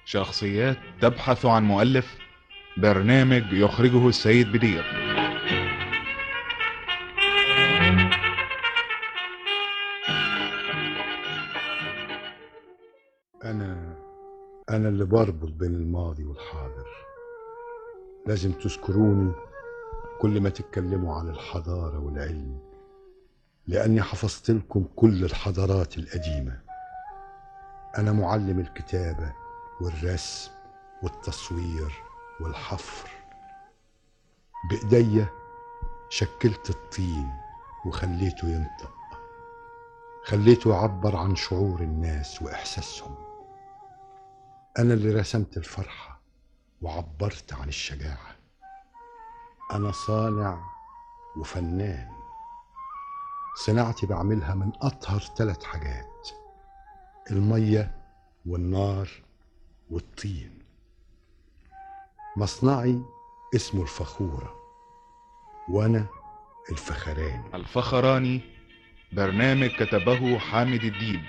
شخصيات تبحث عن مؤلف برنامج يخرجه السيد بدير أنا أنا اللي بربط بين الماضي والحاضر لازم تذكروني كل ما تتكلموا عن الحضارة والعلم لأني حفظت لكم كل الحضارات القديمة أنا معلم الكتابة والرسم والتصوير والحفر بإيديا شكلت الطين وخليته ينطق خليته يعبر عن شعور الناس وإحساسهم أنا اللي رسمت الفرحة وعبرت عن الشجاعة أنا صانع وفنان صناعتي بعملها من أطهر ثلاث حاجات المية والنار والطين مصنعي اسمه الفخورة وأنا الفخراني الفخراني برنامج كتبه حامد الديب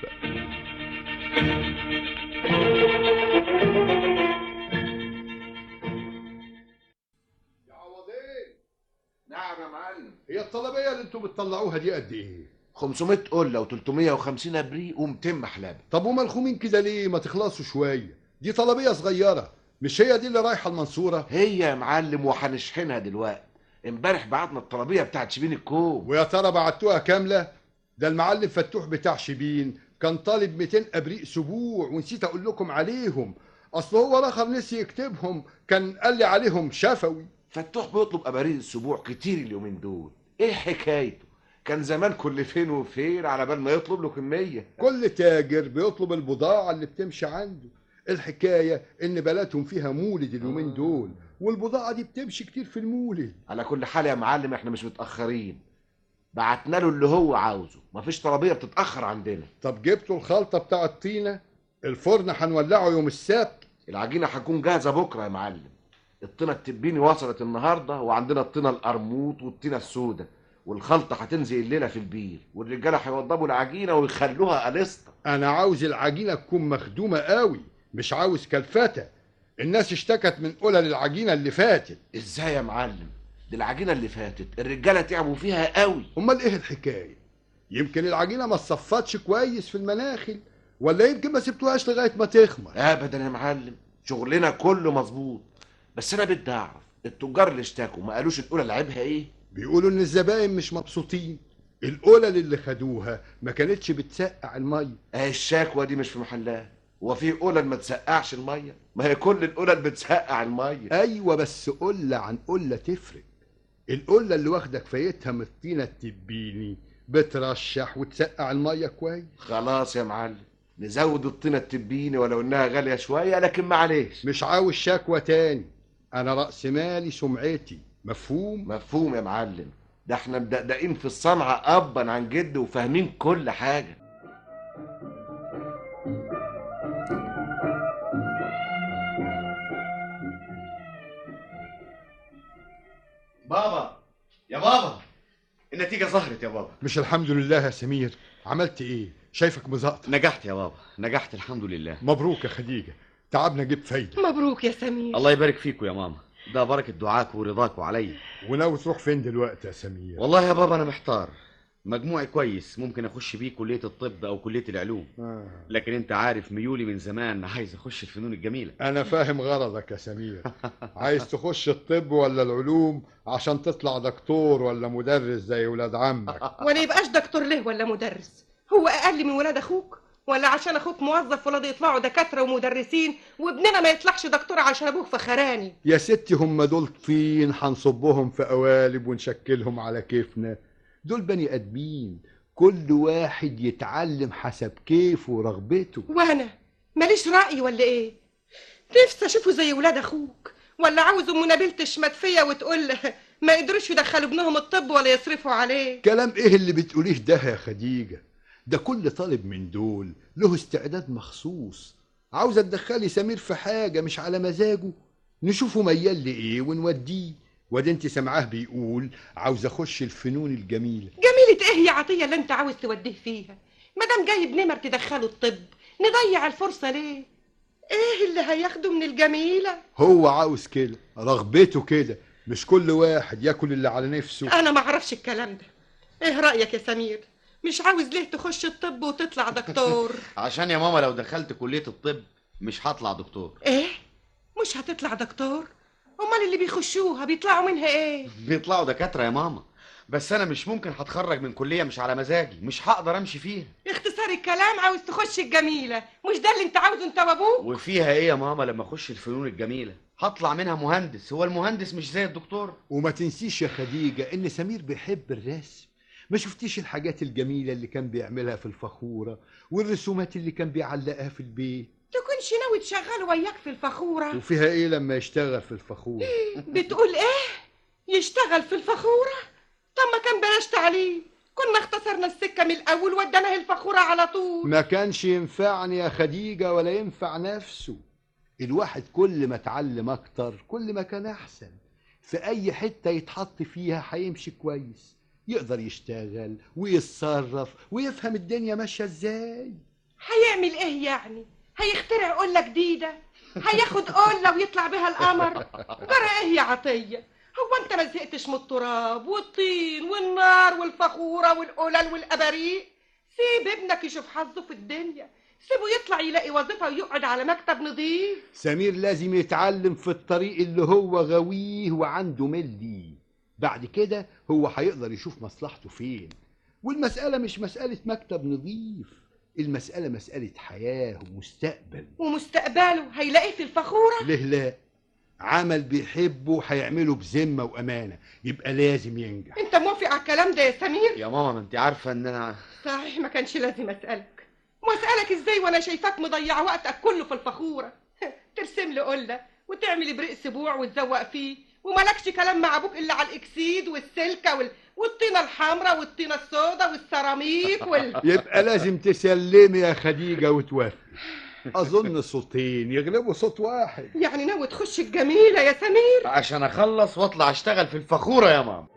يا عوضين نعم يا معلم هي الطلبية اللي انتوا بتطلعوها دي قد ايه؟ 500 قله و350 ابريق و200 محلبه طب وملخومين كده ليه؟ ما تخلصوا شوية دي طلبية صغيرة مش هي دي اللي رايحة المنصورة؟ هي يا معلم وهنشحنها دلوقتي امبارح بعتنا الطلبيه بتاعت شبين الكوم ويا ترى بعتوها كاملة؟ ده المعلم فتوح بتاع شبين كان طالب 200 ابريق سبوع ونسيت اقول لكم عليهم اصل هو الاخر نسي يكتبهم كان قال لي عليهم شفوي فتوح بيطلب اباريق السبوع كتير اليومين دول ايه حكايته كان زمان كل فين وفين على بال ما يطلب له كميه كل تاجر بيطلب البضاعة اللي بتمشي عنده الحكاية ان بلدهم فيها مولد اليومين دول والبضاعة دي بتمشي كتير في المولد على كل حال يا معلم احنا مش متاخرين بعتنا له اللي هو عاوزه مفيش طلبيه بتتاخر عندنا طب جبتوا الخلطة بتاع الطينة الفرن هنولعه يوم السبت العجينه هتكون جاهزه بكره يا معلم الطينه التبيني وصلت النهارده وعندنا الطينه القرموط والطينه السوداء والخلطه هتنزل الليله في البير والرجاله هيوضبوا العجينه ويخلوها قليصه انا عاوز العجينة تكون مخدومة قوي مش عاوز كلفتة الناس اشتكت من قلل العجينة اللي فاتت ازاي يا معلم دي العجينه اللي فاتت الرجاله تعبوا فيها قوي امال ايه الحكاية يمكن العجينة ما اتصفتش كويس في المناخل ولا يمكن ما سبتوهاش لغاية ما تخمر ابدا يا معلم شغلنا كله مظبوط بس انا بدي اعرف التجار اللي اشتكوا ما قالوش الاولى لعبها ايه بيقولوا ان الزبائن مش مبسوطين القلل اللي خدوها ما كانتش بتسقع المية اهي الشكوى دي مش في محلها هو في قلل ما تسقعش الميه ما هي كل القلل بتسقع الميه ايوه بس قلة عن قلة تفرق القلة اللي واخدة كفايتها من الطينة التبيني بترشح وتسقع المية كويس خلاص يا معلم نزود الطينه التبيني ولو انها غاليه شويه لكن معلش مش عاوز شكوى تاني انا رأس مالي سمعتي مفهوم مفهوم يا معلم ده احنا مدقدقين في الصنعه ابا عن جد وفاهمين كل حاجه بابا يا بابا النتيجة ظهرت يا بابا مش الحمد لله يا سمير عملت ايه شايفك مزقطر نجحت يا بابا نجحت الحمد لله مبروك يا خديجة تعبنا جيب فايدة مبروك يا سمير الله يبارك فيكم يا ماما ده بركة دعاكم ورضاكم عليا وناوي تروح فين دلوقتي يا سمير والله يا بابا أنا محتار مجموعي كويس ممكن أخش بيه كلية الطب أو كلية العلوم آه. لكن أنت عارف ميولي من زمان عايز أخش الفنون الجميلة انا فاهم غرضك يا سمير عايز تخش الطب ولا العلوم عشان تطلع دكتور ولا مدرس زي ولاد عمك ولا يبقاش دكتور له ولا مدرس هو اقل من ولاد اخوك ولا عشان اخوك موظف ولاده يطلعوا دكاتره ومدرسين وابننا ما يطلعش دكتور عشان ابوه فخراني يا ستي هم دول طين هنصبهم في قوالب ونشكلهم على كيفنا دول بني ادمين كل واحد يتعلم حسب كيفه ورغبته وانا ماليش راي ولا ايه نفسي اشوفه زي ولاد اخوك ولا عاوز ام نبيل تشمت فيا وتقول ما يقدروش يدخلوا ابنهم الطب ولا يصرفوا عليه كلام ايه اللي بتقوليه ده يا خديجة ده كل طالب من دول له استعداد مخصوص عاوزة تدخلي سمير في حاجة مش على مزاجه نشوفه ميال لإيه ونوديه وادي انت سمعاه بيقول عاوز اخش الفنون الجميلة جميلة ايه يا عطية اللي انت عاوز توديه فيها مادام جايب نمر تدخله الطب نضيع الفرصة ليه ايه اللي هياخده من الجميلة هو عاوز كده رغبته كده مش كل واحد ياكل اللي على نفسه انا ما اعرفش الكلام ده ايه رأيك يا سمير مش عاوز ليه تخش الطب وتطلع دكتور عشان يا ماما لو دخلت كلية الطب مش هطلع دكتور ايه مش هتطلع دكتور امال اللي بيخشوها بيطلعوا منها ايه بيطلعوا دكاترة يا ماما بس انا مش ممكن هتخرج من كلية مش على مزاجي مش هقدر امشي فيها اختصار الكلام عاوز تخش الجميلة مش ده اللي انت عاوزه انت وابوك وفيها ايه يا ماما لما اخش الفنون الجميلة هطلع منها مهندس هو المهندس مش زي الدكتور وما تنسيش يا خديجة ان سمير بيحب الرسم ما شفتيش الحاجات الجميلة اللي كان بيعملها في الفخورة والرسومات اللي كان بيعلقها في البيت تكونش ناوي تشغله وياك في الفخورة وفيها ايه لما يشتغل في الفخورة بتقول ايه يشتغل في الفخورة طب ما كان بلاش تعليم كنا اختصرنا السكة من الأول وديناه الفخورة على طول ما كانش ينفعني يا خديجة ولا ينفع نفسه الواحد كل ما اتعلم اكتر كل ما كان احسن في اي حتة يتحط فيها هيمشي كويس يقدر يشتغل ويتصرف ويفهم الدنيا ماشية ازاي هيعمل ايه يعني هيخترع قلة جديدة هياخد قلة ويطلع بيها القمر جرى ايه يا عطية هو انت ما زهقتش من التراب والطين والنار والفخورة والقلل والأباريق سيب ابنك يشوف حظه في الدنيا سيبه يطلع يلاقي وظيفة ويقعد على مكتب نظيف سمير لازم يتعلم في الطريق اللي هو غاويه وعنده ملي بعد كده هو هيقدر يشوف مصلحته فين والمسألة مش مسألة مكتب نظيف المسألة مسألة حياة ومستقبل ومستقبله هيلاقيه في الفخورة ليه لا عمل بيحبه هيعمله بذمة وأمانة يبقى لازم ينجح انت موافق على الكلام ده يا سمير يا ماما ما انت عارفة ان انا صحيح ما كانش لازم اسالك واسالك ازاي وانا شايفاك مضيع وقتك كله في الفخوره ترسم لي قله وتعمل بريق سبوع وتزوق فيه ومالكش كلام مع ابوك الا على الاكسيد والسلكه وال... والطينه الحمراء والطينه السوداء والسيراميك وال... يبقى لازم تسلمي يا خديجة وتوافقي أظن صوتين يغلبوا صوت واحد يعني ناوي تخش الجميله يا سمير عشان اخلص واطلع اشتغل في الفخورة يا ماما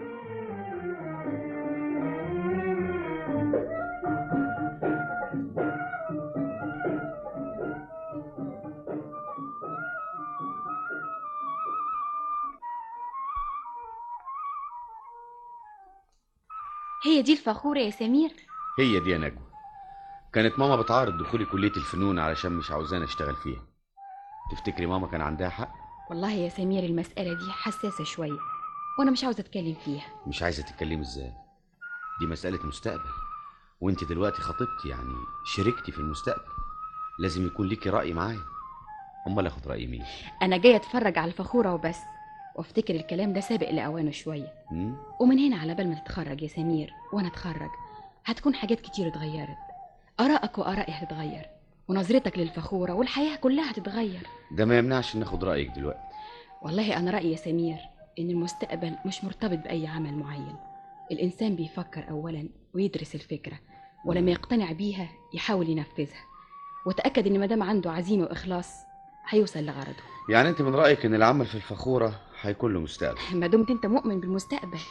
هي دي الفخورة يا سمير هي دي يا نجوى كانت ماما بتعارض دخولي كلية الفنون علشان مش عاوزاني اشتغل فيها تفتكري ماما كان عندها حق والله يا سمير المسألة دي حساسة شوية وأنا مش عاوزة أتكلم فيها مش عايزة تتكلمي ازاي دي مسألة مستقبل وانت دلوقتي خطيبتي يعني شريكتي في المستقبل لازم يكون ليكي رأي معايا امال اخد رأي مين أنا جاية أتفرج على الفخورة وبس وافتكر الكلام ده سابق لأوانه شوية مم؟ ومن هنا على بال ما تتخرج يا سمير وأنا أتخرج هتكون حاجات كتير اتغيرت آرائك وآرائي هتتغير ونظرتك للفخورة والحياة كلها هتتغير ده ما يمنعش ان اخد رأيك دلوقتي والله أنا رأيي يا سمير إن المستقبل مش مرتبط بأي عمل معين الإنسان بيفكر أولا ويدرس الفكرة ولما يقتنع بيها يحاول ينفذها وتأكد إن مادام عنده عزيمة وإخلاص هيوصل لغرضه يعني انت من رأيك ان العمل في الفخورة هيكون له مستقبل ما دمت أنت مؤمن بالمستقبل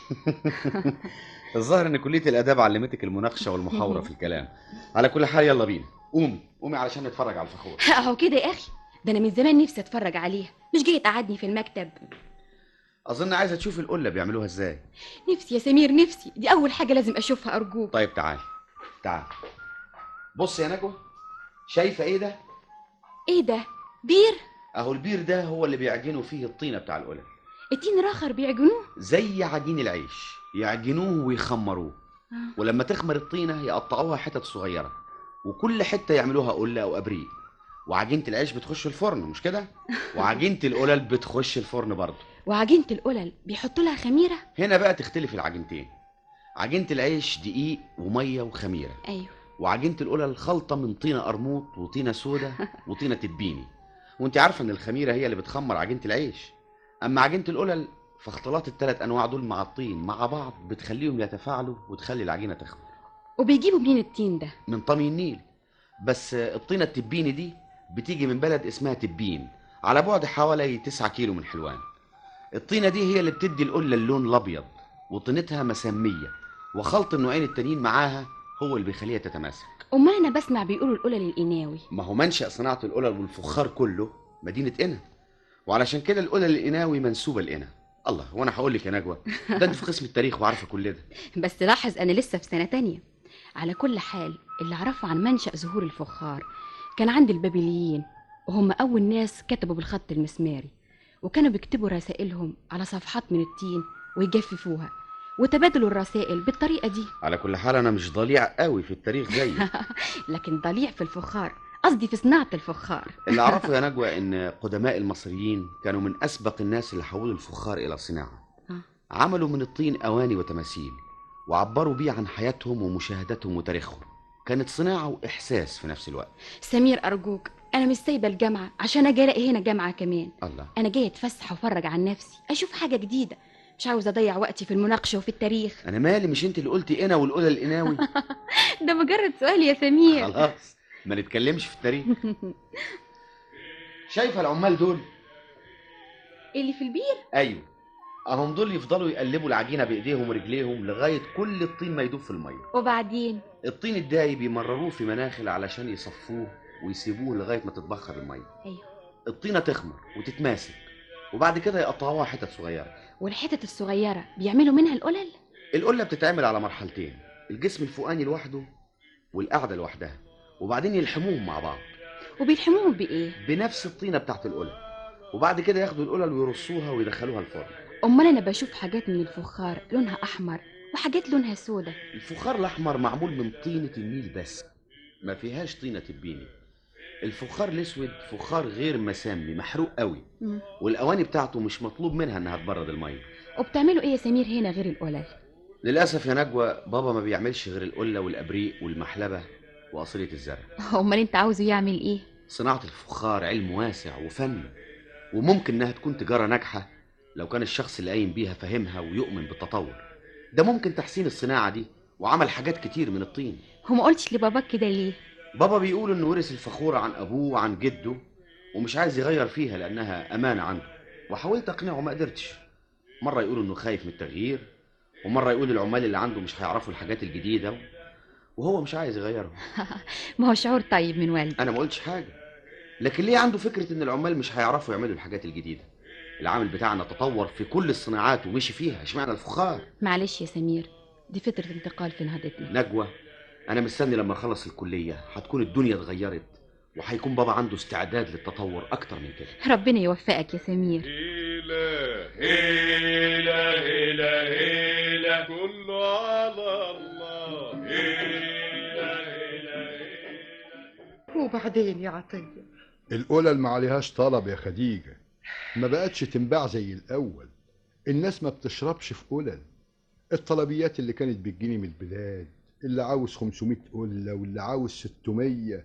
الظاهر ان كلية الاداب علمتك المناقشة والمحاورة في الكلام على كل حال يلا بينا قومي قومي علشان نتفرج على الفخورة أهو كده يا أخي ده أنا من زمان نفسي أتفرج عليها مش جاي تقعدني في المكتب اظن عايزة تشوفي القلة بيعملوها ازاي نفسي يا سمير نفسي دي أول حاجة لازم أشوفها أرجوك طيب تعالي تعالي بص يا نجوى شايفة ايه ده إيه ده بير اهو البير ده هو اللي بيعجنوا فيه الطينة بتاع القلل التين راخر بيعجنوه زي عجين العيش يعجنوه ويخمروه آه. ولما تخمر الطينة يقطعوها حتت صغيرة وكل حتة يعملوها قلة أو أبريق وعجينة العيش بتخش الفرن مش كده؟ وعجينة القلل بتخش الفرن برضه وعجينة القلل بيحطوا لها خميرة هنا بقى تختلف العجينتين عجينة العيش دقيق ومية وخميرة أيوه وعجينة القلل خلطة من طينة قرموط وطينة سودة وطينة تبيني وانت عارفة ان الخميرة هي اللي بتخمر عجينة العيش اما عجينة القلل فاختلاط الثلاث انواع دول مع الطين مع بعض بتخليهم يتفاعلوا وتخلي العجينة تخمر وبيجيبوا منين التين ده من طمي النيل بس الطينة التبيني دي بتيجي من بلد اسمها تبين على بعد حوالي 9 كيلو من حلوان الطينة دي هي اللي بتدي القلة اللون الأبيض وطينتها مسمية وخلط النوعين التانيين معاها هو اللي بيخليها تتماسك امال انا بسمع بيقولوا القلل القناوي ما هو منشأ صناعة القلل والفخار كله مدينة قنا وعلشان كده القلل القناوي منسوبة لقنا الله وانا هقول لك يا نجوى ده انت في قسم التاريخ وعارفه كل ده بس لاحظ انا لسه في سنه تانية على كل حال اللي اعرفه عن منشا ظهور الفخار كان عند البابليين وهم اول ناس كتبوا بالخط المسماري وكانوا بيكتبوا رسائلهم على صفحات من الطين ويجففوها وتبادلوا الرسائل بالطريقه دي على كل حال انا مش ضليع قوي في التاريخ زيك لكن ضليع في الفخار قصدي في صناعه الفخار اللي اعرفه يا نجوى ان قدماء المصريين كانوا من اسبق الناس اللي حولوا الفخار الى صناعه آه. عملوا من الطين اواني وتماثيل وعبروا بيه عن حياتهم ومشاهداتهم وتاريخهم كانت صناعه واحساس في نفس الوقت سمير ارجوك انا مش سايبه الجامعه عشان اجي الاقي هنا جامعه كمان الله انا جايه اتفسح وافرج عن نفسي اشوف حاجه جديده مش عاوزه اضيع وقتي في المناقشه وفي التاريخ انا مالي مش انت اللي قلتي انا والقلل القناوي ده مجرد سؤال يا سمير خلاص ما نتكلمش في التاريخ شايفه العمال دول اللي في البير ايوه اهم دول يفضلوا يقلبوا العجينه بايديهم ورجليهم لغايه كل الطين ما يدوب في الميه وبعدين الطين الدايب يمرروه في مناخل علشان يصفوه ويسيبوه لغايه ما تتبخر الميه ايوه الطينه تخمر وتتماسك وبعد كده يقطعوها حتت صغيره والحتت الصغيره بيعملوا منها القلل القله بتتعمل على مرحلتين الجسم الفوقاني لوحده والقعده لوحدها وبعدين يلحموهم مع بعض وبيلحموهم بايه بنفس الطينه بتاعت القلل وبعد كده ياخدوا القلل ويرصوها ويدخلوها الفرن امال انا بشوف حاجات من الفخار لونها احمر وحاجات لونها سودة الفخار الاحمر معمول من طينه النيل بس ما فيهاش طينه تبيني الفخار الاسود فخار غير مسامي محروق قوي مم. والاواني بتاعته مش مطلوب منها انها تبرد الميه وبتعملوا ايه يا سمير هنا غير القلل للاسف يا نجوى بابا ما بيعملش غير القله والابريق والمحلبه وقصريه الزرع امال انت عاوزه يعمل ايه صناعه الفخار علم واسع وفن وممكن انها تكون تجاره ناجحه لو كان الشخص اللي قايم بيها فاهمها ويؤمن بالتطور ده ممكن تحسين الصناعه دي وعمل حاجات كتير من الطين وما قلتش لباباك كده ليه بابا بيقول انه ورث الفخورة عن ابوه وعن جده ومش عايز يغير فيها لانها امانة عنده وحاولت اقنعه ما قدرتش مرة يقول انه خايف من التغيير ومرة يقول العمال اللي عنده مش هيعرفوا الحاجات الجديدة وهو مش عايز يغيرهم ما هو شعور طيب من والدي انا ما قلتش حاجة لكن ليه عنده فكرة ان العمال مش هيعرفوا يعملوا الحاجات الجديدة العامل بتاعنا تطور في كل الصناعات ومشي فيها اشمعنى الفخار معلش يا سمير دي فترة انتقال في نهضتنا نجوى انا مستني لما اخلص الكلية هتكون الدنيا اتغيرت وهيكون بابا عنده استعداد للتطور اكتر من كده ربنا يوفقك يا سمير هيلا هيلا هيلا هيلا كله على الله هيلا هيلا هيلا وبعدين يا عطية القلل ما عليهاش طلب يا خديجة ما بقتش تنباع زي الأول الناس ما بتشربش في قلل الطلبيات اللي كانت بتجيني من البلاد اللي عاوز 500 قلة واللي عاوز 600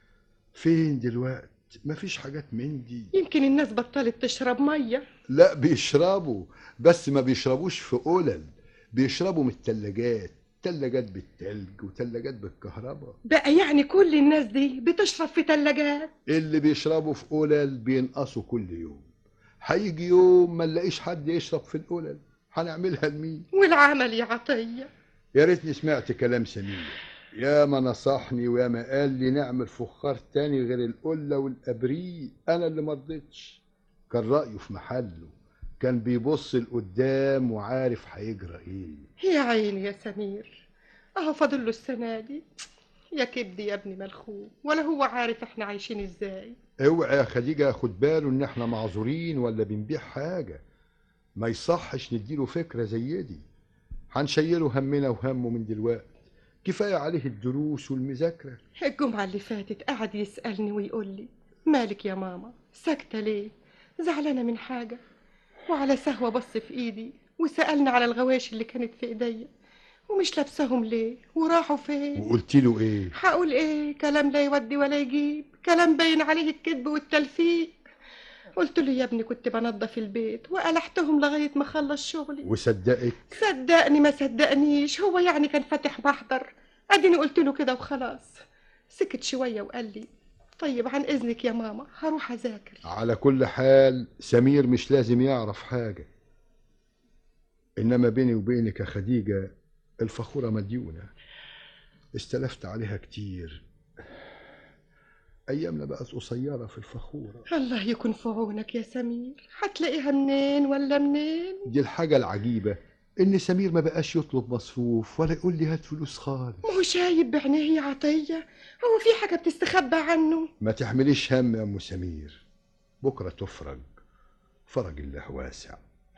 فين دلوقت مفيش حاجات من دي يمكن الناس بطلت تشرب مية لا بيشربوا بس ما بيشربوش في قلل بيشربوا من التلاجات تلاجات بالتلج وتلاجات بالكهرباء بقى يعني كل الناس دي بتشرب في تلاجات اللي بيشربوا في قلل بينقصوا كل يوم هيجي يوم ما نلاقيش حد يشرب في القلل هنعملها لمين والعمل يا عطية يا ريتني سمعت كلام سمير يا ما نصحني ويا ما قال لي نعمل فخار تاني غير القلة والأبريق أنا اللي مرضتش كان رأيه في محله كان بيبص لقدام وعارف هيجرى ايه يا عيني يا سمير اهو فاضل له السنة دي يا كبدي يا ابني ملخوم ولا هو عارف احنا عايشين ازاي اوعى يا خديجة ياخد باله ان احنا معذورين ولا بنبيع حاجة ما يصحش نديله فكرة زي دي هنشيله همنا وهمه من دلوقتي كفاية عليه الدروس والمذاكرة الجمعة اللي فاتت قعد يسألني ويقول لي مالك يا ماما ساكتة ليه زعلانة من حاجة وعلى سهوة بص في ايدي وسألني على الغواشي اللي كانت في ايديا ومش لابساهم ليه وراحوا فين وقلت له ايه هقول ايه كلام لا يودي ولا يجيب كلام باين عليه الكذب والتلفيق قلت له يا ابني كنت بنظف البيت وقلحتهم لغاية ما اخلص شغلي وصدقك صدقني ما صدقنيش هو يعني كان فاتح محضر اديني قلت له كده وخلاص سكت شوية وقال لي طيب عن اذنك يا ماما هروح اذاكر على كل حال سمير مش لازم يعرف حاجة إنما بيني وبينك يا خديجة الفخورة مديونة استلفت عليها كتير أيامنا بقت قصيرة في الفخورة الله يكون في عونك يا سمير هتلاقيها منين ولا منين دي الحاجة العجيبة إن سمير ما بقاش يطلب مصروف ولا يقول لي هات فلوس خالص ما هو شايب بعينيه يا عطية هو في حاجة بتستخبى عنه ما تحمليش هم يا أم سمير بكرة تفرج فرج الله واسع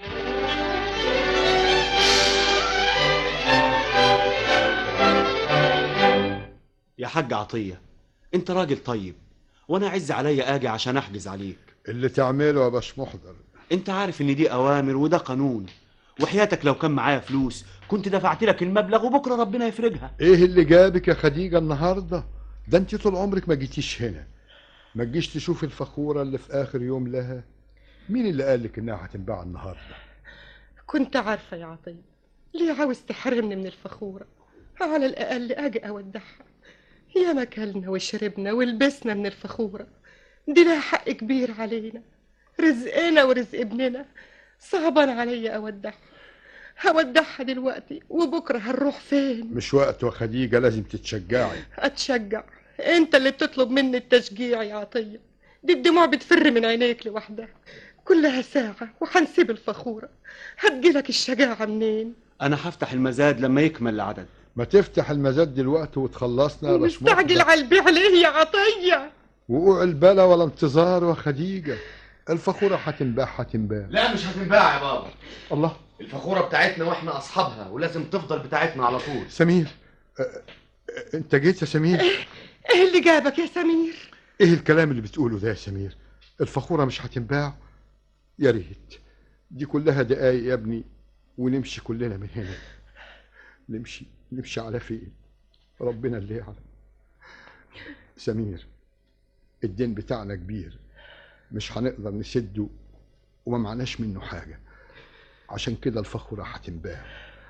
يا حاج عطية انت راجل طيب وانا عز عليا اجي عشان احجز عليك اللي تعمله يا باش محضر انت عارف ان دي اوامر وده قانون وحياتك لو كان معايا فلوس كنت دفعت لك المبلغ وبكره ربنا يفرجها ايه اللي جابك يا خديجة النهاردة ده انت طول عمرك ما جيتيش هنا ما تجيش تشوف الفخورة اللي في آخر يوم لها مين اللي قالك إنها هتنباع النهاردة كنت عارفة يا عطية ليه عاوز تحرمني من الفخورة على الأقل أجي أودعها يا ما كلنا وشربنا ولبسنا من الفخورة دي لها حق كبير علينا رزقنا ورزق ابننا صعبان عليا أودعها هودعها دلوقتي وبكرة هنروح فين مش وقت يا خديجة لازم تتشجعي أتشجع أنت اللي بتطلب مني التشجيع يا عطية دي الدموع بتفر من عينيك لوحدها كلها ساعة وهنسيب الفخورة هتجيلك الشجاعة منين انا هفتح المزاد لما يكمل العدد ما تفتح المزاد دلوقتي وتخلصنا يا باش ومستعجل محضر على البيع ليه يا عطية وقوع البلا ولا انتظار يا خديجة الفخورة هتنباع هتنباع لا مش هتنباع يا بابا الله الفخورة بتاعتنا واحنا اصحابها ولازم تفضل بتاعتنا على طول سمير أ- أ- انت جيت يا سمير ايه اللي جابك يا سمير ايه الكلام اللي بتقوله ده يا سمير الفخورة مش هتنباع يا ريت دي كلها دقايق يا ابني ونمشي كلنا من هنا نمشي نمشي على فين ربنا اللي يعلم سمير الدين بتاعنا كبير مش هنقدر نسده وما معناش منه حاجة عشان كده الفخورة هتنباع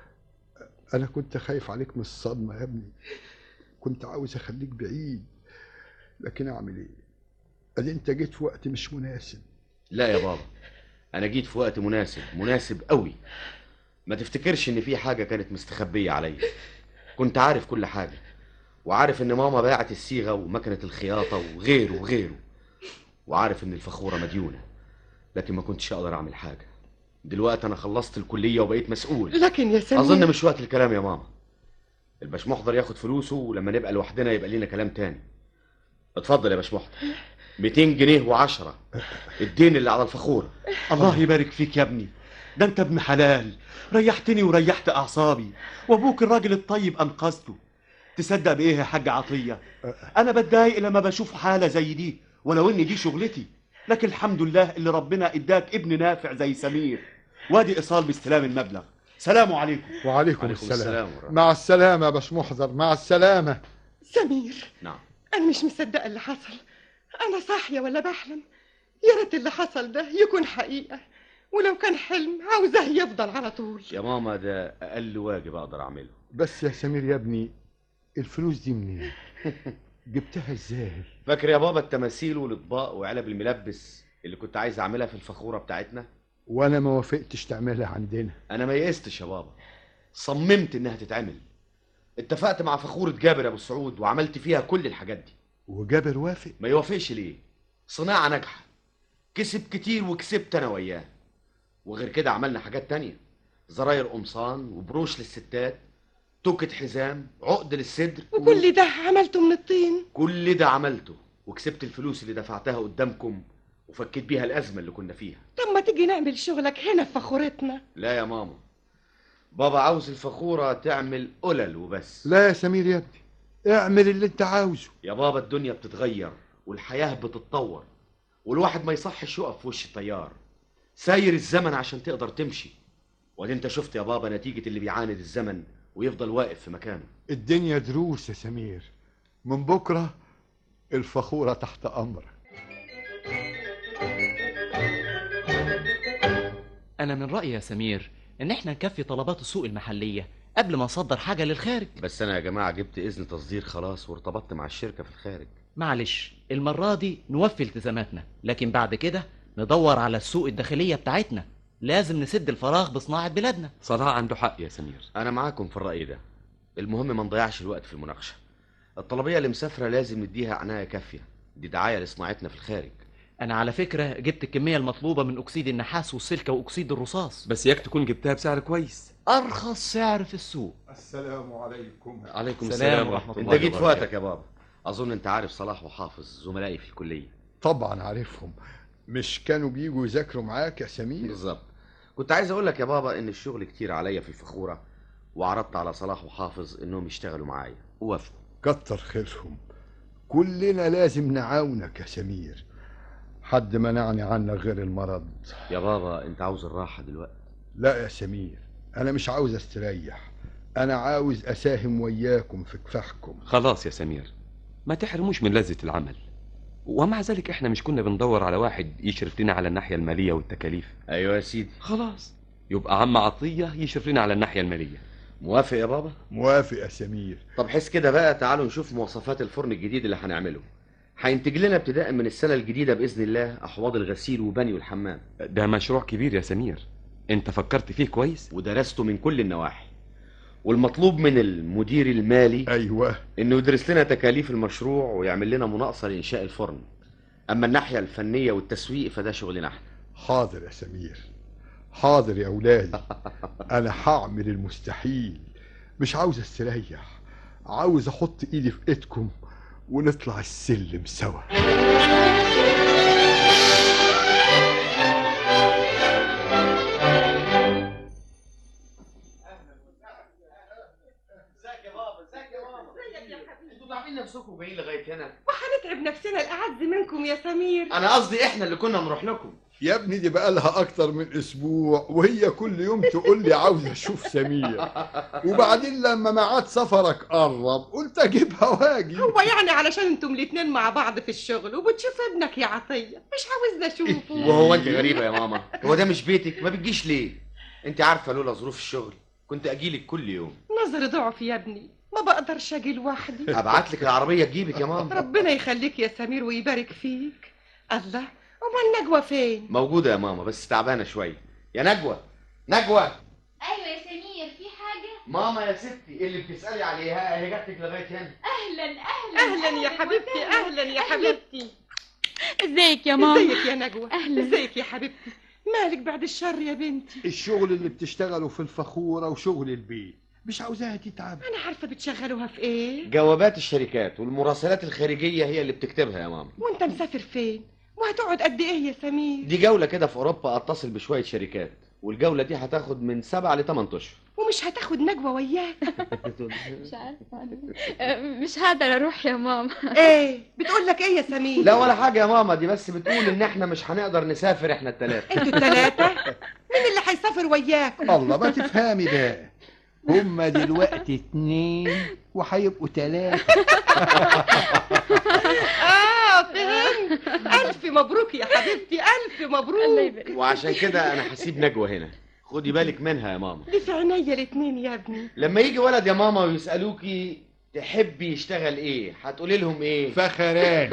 أنا كنت خايف عليك من الصدمة يا ابني كنت عاوز أخليك بعيد لكن أعمل إيه؟ أدي أنت جيت في وقت مش مناسب لا يا بابا انا جيت في وقت مناسب مناسب قوي ما تفتكرش ان في حاجه كانت مستخبيه عليا كنت عارف كل حاجه وعارف ان ماما باعت الصيغه ومكنه الخياطه وغيره وغيره وعارف ان الفخوره مديونه لكن ما كنتش اقدر اعمل حاجه دلوقتي انا خلصت الكليه وبقيت مسؤول لكن يا سمير اظن مش وقت الكلام يا ماما الباش محضر ياخد فلوسه ولما نبقى لوحدنا يبقى لينا كلام تاني اتفضل يا باش محضر 200 جنيه و10 الدين اللي على الفخوره الله يبارك فيك يا ابني ده انت ابن حلال ريحتني وريحت اعصابي وابوك الراجل الطيب انقذته تصدق بايه يا حاج عطيه انا بتضايق لما بشوف حاله زي دي ولو ان دي شغلتي لكن الحمد لله اللي ربنا اداك ابن نافع زي سمير وادي ايصال باستلام المبلغ سلام عليكم وعليكم عليكم السلام, السلام ورحمة مع السلامة يا باش محضر مع السلامة سمير نعم انا مش مصدقة اللي حصل انا صاحية ولا بحلم يا ريت اللي حصل ده يكون حقيقة ولو كان حلم عاوزاه يفضل على طول يا ماما ده اقل واجب اقدر اعمله بس يا سمير يا ابني الفلوس دي منين؟ جبتها ازاي؟ فاكر يا بابا التماثيل والاطباق وعلب الملبس اللي كنت عايز اعملها في الفخوره بتاعتنا وانا ما وافقتش تعملها عندنا انا ما يئستش يا بابا صممت انها تتعمل اتفقت مع فخوره جابر ابو سعود وعملت فيها كل الحاجات دي وجابر وافق ما يوافقش ليه صناعه ناجحه كسب كتير وكسبت انا وياه وغير كده عملنا حاجات تانية زراير قمصان وبروش للستات توكة حزام عقد للصدر وكل ده عملته من الطين كل ده عملته وكسبت الفلوس اللي دفعتها قدامكم وفكيت بيها الأزمة اللي كنا فيها طب ما تيجي نعمل شغلك هنا في فخورتنا لا يا ماما بابا عاوز الفخورة تعمل قلل وبس لا يا سمير يا ابني اعمل اللي انت عاوزه يا بابا الدنيا بتتغير والحياة بتتطور والواحد ما يصحش يقف في وش التيار ساير الزمن عشان تقدر تمشي وادي انت شفت يا بابا نتيجة اللي بيعاند الزمن ويفضل واقف في مكانه الدنيا دروس يا سمير من بكرة الفخورة تحت أمرك أنا من رأيي يا سمير إن إحنا نكفي طلبات السوق المحلية قبل ما نصدر حاجة للخارج بس انا يا جماعة جبت اذن تصدير خلاص وارتبطت مع الشركة في الخارج معلش المرة دي نوفي التزاماتنا لكن بعد كده ندور على السوق الداخلية بتاعتنا لازم نسد الفراغ بصناعة بلادنا صلاح عنده حق يا سمير انا معاكم في الرأي ده المهم ما نضيعش الوقت في المناقشه الطلبيه اللي مسافره لازم نديها عنايه كافيه دي دعايه لصناعتنا في الخارج انا على فكره جبت الكميه المطلوبه من اكسيد النحاس والسلكه واكسيد الرصاص بس ياك تكون جبتها بسعر كويس ارخص سعر في السوق السلام عليكم عليكم السلام السلام ورحمة انت الله جيت في وبركاته. وقتك يا بابا اظن انت عارف صلاح وحافظ زملائي في الكليه طبعا عارفهم مش كانوا بيجوا يذاكروا معاك يا سمير بالظبط كنت عايز اقول لك يا بابا ان الشغل كتير عليا في الفخوره وعرضت على صلاح وحافظ انهم يشتغلوا معايا ووافقوا كتر خيرهم كلنا لازم نعاونك يا سمير حد منعني عنك غير المرض يا بابا انت عاوز الراحه دلوقتي لا يا سمير انا مش عاوز استريح انا عاوز اساهم وياكم في كفاحكم خلاص يا سمير ما تحرموش من لذة العمل ومع ذلك احنا مش كنا بندور على واحد يشرف لنا على الناحية المالية والتكاليف ايوه يا سيدي خلاص يبقى عم عطية يشرف لنا على الناحية المالية موافق يا بابا موافق يا سمير طب حس كده بقى تعالوا نشوف مواصفات الفرن الجديد اللي هنعمله هينتج لنا ابتداء من السنه الجديده باذن الله احواض الغسيل وبني الحمام ده مشروع كبير يا سمير انت فكرت فيه كويس ودرسته من كل النواحي والمطلوب من المدير المالي ايوه انه يدرس لنا تكاليف المشروع ويعمل لنا مناقصه لانشاء الفرن اما الناحيه الفنيه والتسويق فده شغلنا احنا حاضر يا سمير حاضر يا اولادي انا هعمل المستحيل مش عاوز استريح عاوز احط ايدي في ايدكم ونطلع السلم سوا انتوا تعبين نفسكم جايين لغايه هنا وهنتعب نفسنا الأعز منكم يا سمير انا قصدي احنا اللي كنا نروح لكم يا ابني دي بقالها اكتر من اسبوع وهي كل يوم تقول لي عاوز اشوف سمير وبعدين لما ميعاد سفرك قرب قلت اجيبها واجي هو يعني علشان انتم الاتنين مع بعض في الشغل وبتشوف ابنك يا عطية مش عاوزنا اشوفه وهو انت غريبه يا ماما هو ده مش بيتك ما بتجيش ليه انت عارفه لولا ظروف الشغل كنت اجيلك كل يوم نظر ضعف يا ابني ما بقدرش اجي لوحدي ابعت لك العربيه تجيبك يا ماما ربنا يخليك يا سمير ويبارك فيك الله امال نجوى فين موجوده يا ماما بس تعبانه شويه يا نجوى نجوى ايوه يا سمير في حاجه ماما يا ستي اللي بتسالي عليها هي جاتك لغايه هنا اهلا اهلا اهلا يا حبيبتي اهلا يا حبيبتي ازيك يا ماما ازيك يا نجوى أهلا. ازيك يا حبيبتي مالك بعد الشر يا بنتي الشغل اللي بتشتغله في الفخوره وشغل البيت مش عاوزاها تتعب انا عارفه بتشغلوها في ايه جوابات الشركات والمراسلات الخارجيه هي اللي بتكتبها يا ماما وانت مسافر فين وهتقعد قد ايه يا سمير دي جوله كده في اوروبا اتصل بشويه شركات والجوله دي هتاخد من سبعة ل 8 اشهر ومش هتاخد نجوى وياك مش عارفه مش هقدر اروح يا ماما ايه بتقول لك ايه يا سمير لا ولا حاجه يا ماما دي بس بتقول ان احنا مش هنقدر نسافر احنا الثلاثه انتوا التلاتة مين اللي هيسافر وياكم الله ما تفهمي بقى هما دلوقتي اتنين وهيبقوا تلاتة اه فهمت الف مبروك يا حبيبتي الف الله مبروك يبارك وعشان كده انا هسيب نجوى هنا خدي بالك منها يا ماما دي في عينيا الاتنين يا ابني لما يجي ولد يا ماما ويسالوكي تحبي يشتغل ايه هتقولي لهم ايه فخران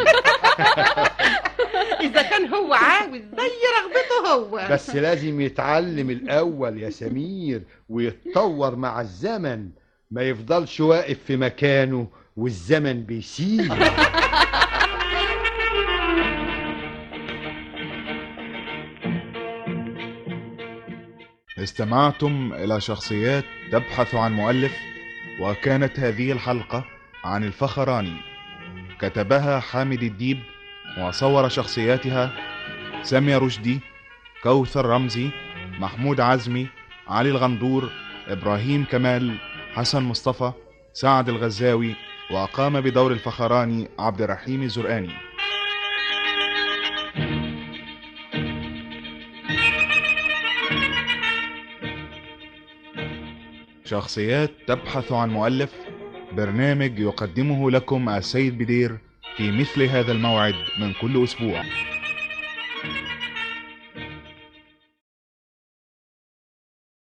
اذا كان هو عاوز زي رغبته هو بس لازم يتعلم الأول يا سمير ويتطور مع الزمن ما يفضلش واقف في مكانه والزمن بيسير استمعتم إلى شخصيات تبحث عن مؤلف وكانت هذه الحلقة عن الفخراني كتبها حامد الديب وصور شخصياتها سامية رشدي كوثر رمزي محمود عزمي علي الغندور إبراهيم كمال حسن مصطفى سعد الغزاوي وقام بدور الفخراني عبد الرحيم الزرقاني شخصيات تبحث عن مؤلف برنامج يقدمه لكم السيد بدير في مثل هذا الموعد من كل أسبوع